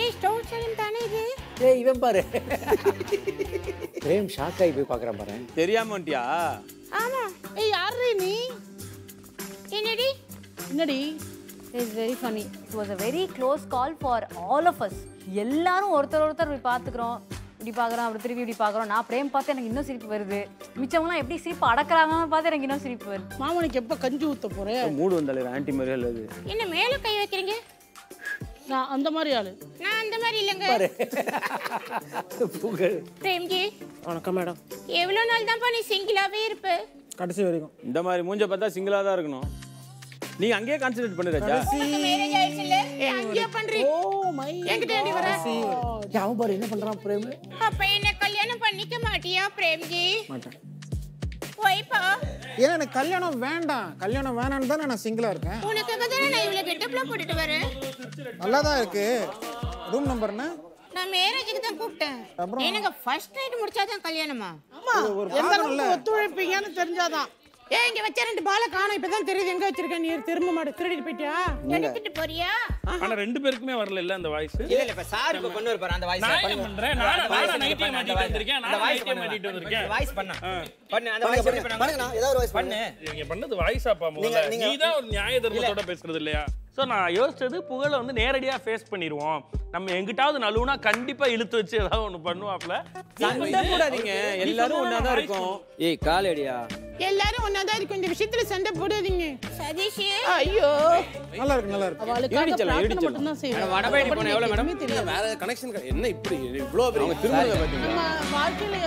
Store Salim தானே இது ஏய் இவன் பாரு பிரேம் ஷாக் ஆகி போய் பார்க்குறான் பாரு தெரியாம வந்துட்டியா ஆமா ஏய் யாரு நீ என்னடி என்னடி it's very funny it was a very close call for all of us எல்லாரும் ஒருத்தர் ஒருத்தர் இப்படி பார்த்துக்குறோம் இப்படி பார்க்குறோம் அப்படி திருப்பி இப்படி பார்க்குறோம் நான் பிரேம் பார்த்து எனக்கு இன்னும் சிரிப்பு வருது மிச்சவங்களாம் எப்படி சிரிப்பு அடக்குறாங்கன்னு பார்த்து எனக்கு இன்னும் சிரிப்பு வருது மாமனுக்கு எப்ப கஞ்சி ஊத்த போறேன் மூடு வந்தாலே ஆன்டி மாதிரியே இல்லை அது என்ன மேல கை வைக்கிறீங்க நான் அந்த மாதிரி ஆளு நான் அந்த மாதிரி இல்லைங்க புகழ் பிரேம்ஜி வணக்கம் மேடம் எவ்வளவு நாள் தான்ப்பா நீ சிங்கிளாவே இருப்ப கடைசி வரைக்கும் இந்த மாதிரி மூஞ்ச பார்த்தா சிங்கிளா தான் இருக்கணும் நீங்க அங்கேயே கான்சென்ட்ரேட் பண்ணு ராஜா உனக்கு மேரேஜ் ஆயிடுச்சுல்ல ஏய், அங்கேயே பண்றீ ஓ மை என்கிட்ட ஏண்டி வர ஏய், அவன் பாரு என்ன பண்றான் பிரேம் அப்ப என்ன கல்யாணம் பண்ணிக்க மாட்டியா பிரேம்ஜி மாட்டேன் போய்ப்பா ஏன்னா எனக்கு கல்யாணம் வேண்டாம் கல்யாணம் வேணாம்னு தான் நான் சிங்கிளா இருக்கேன் உனக்காக தானே நான் இவ்வளவு கெட்டப்ல போட்டுட்டு வரேன் நல்லா தான் இருக்கு ரூம் நம்பர் என்ன நான் மேரேஜுக்கு தான் கூப்பிட்டேன் எனக்கு ஃபர்ஸ்ட் நைட் முடிச்சாதான் கல்யாணமா ஆமா எந்த அளவுக்கு ஒத்துழைப்பீங்கன்னு தெரிஞ்சாதான் ஏன் இங்க வச்ச ரெண்டு பாலை காணோம் இப்பதான் தெரியுது எங்க வச்சிருக்க நீ திரும்ப மாடு திருடிட்டு போயிட்டியா எடுத்துட்டு போறியா ஆனா ரெண்டு பேருக்குமே வரல இல்ல அந்த வாய்ஸ் இல்ல இல்ல இப்ப சார் இப்ப கொண்டு வரப்பாரு அந்த வாய்ஸ் நான் என்ன பண்றேன் நான் நான் நைட்டே மாட்டிட்டு வந்திருக்கேன் நான் நைட்டே மாட்டிட்டு வந்திருக்கேன் வாய்ஸ் பண்ண பண்ணு அந்த வாய்ஸ் பண்ணு பண்ணுங்க ஏதாவது ஒரு வாய்ஸ் பண்ணு நீங்க பண்ணது வாய்ஸாப்பா முதல்ல நீங்க- நீ தான் ஒரு நியாய தர்மத்தோட பேசுறது இல்லையா சோ நான் யோசிச்சது புகழை வந்து நேரடியா ஃபேஸ் பண்ணிடுவோம் நம்ம எங்கிட்டாவது நழுவுனா கண்டிப்பா இழுத்து வச்சு ஏதாவது ஒண்ணு பண்ணுவாப்ல சண்டை போடாதீங்க எல்லாரும் ஒண்ணா தான் இருக்கோம் ஏய் காலடியா எல்லாரும் ஒன்னாதான் இருக்கும் இந்த விஷயத்துல சண்டை போடாதீங்க சதீஷ் ஐயோ நல்லா இருக்கு நல்லா இருக்கு அவளுக்காக ஈடிச்சலாம், பிரார்த்தனை ஈடிச்சலாம். மட்டும்தான் செய்வேன் வடபழனி போன எவ்வளவு மேடம் எதுவுமே தெரியாது வேற கனெக்ஷன் என்ன இப்படி இவ்வளோ பெரிய அவங்க திருமணத்தை பார்த்தீங்களா நம்ம வாழ்க்கையில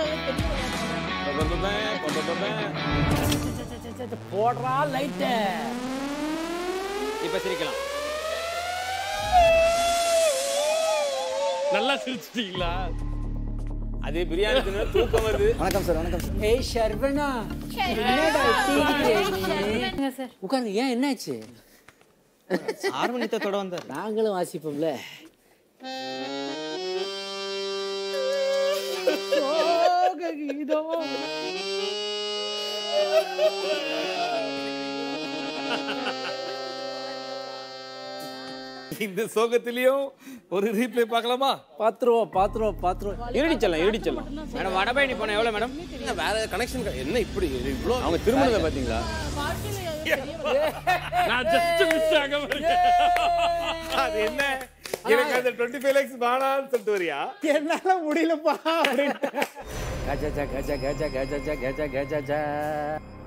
பெரிய போடுறா லைட்டு இப்ப சிரிக்கலாம் நல்லா சிரிச்சிட்டீங்களா அதே பிரியாணி தின்னு தூக்கம் வருது வணக்கம் சார் வணக்கம் சார் ஏய் ஷர்வனா என்னடா இப்படி இருக்கிற நீ? சார் உட்காருங்க ஏன் என்னாச்சு ஆர்வணித்தத்தோட வந்தார் நாங்களும் வாசிப்போம்ல சோக கீதம் இந்த சோகத்திலையும் ஒரு ரீப்ளே பார்க்கலாமா பாத்துருவோம் பாத்துருவோம் பாத்துருவோம் இருடிச்சலாம் இருடிச்சலாம் மேடம் வடபழனி போன எவ்வளவு மேடம் என்ன வேற கனெக்ஷன் என்ன இப்படி இவ்வளோ அவங்க திருமணத்தை பார்த்தீங்களா நான் ஜஸ்ட் மிஸ் ஆகாம இருக்கேன் அது என்ன எனக்கு அந்த டுவெண்ட்டி ஃபைவ் லேக்ஸ் வேணான்னு சொல்லிட்டு வரியா என்னால முடியலப்பா அப்படின்னு கஜா கஜா கஜா கஜா கஜா கஜா கஜா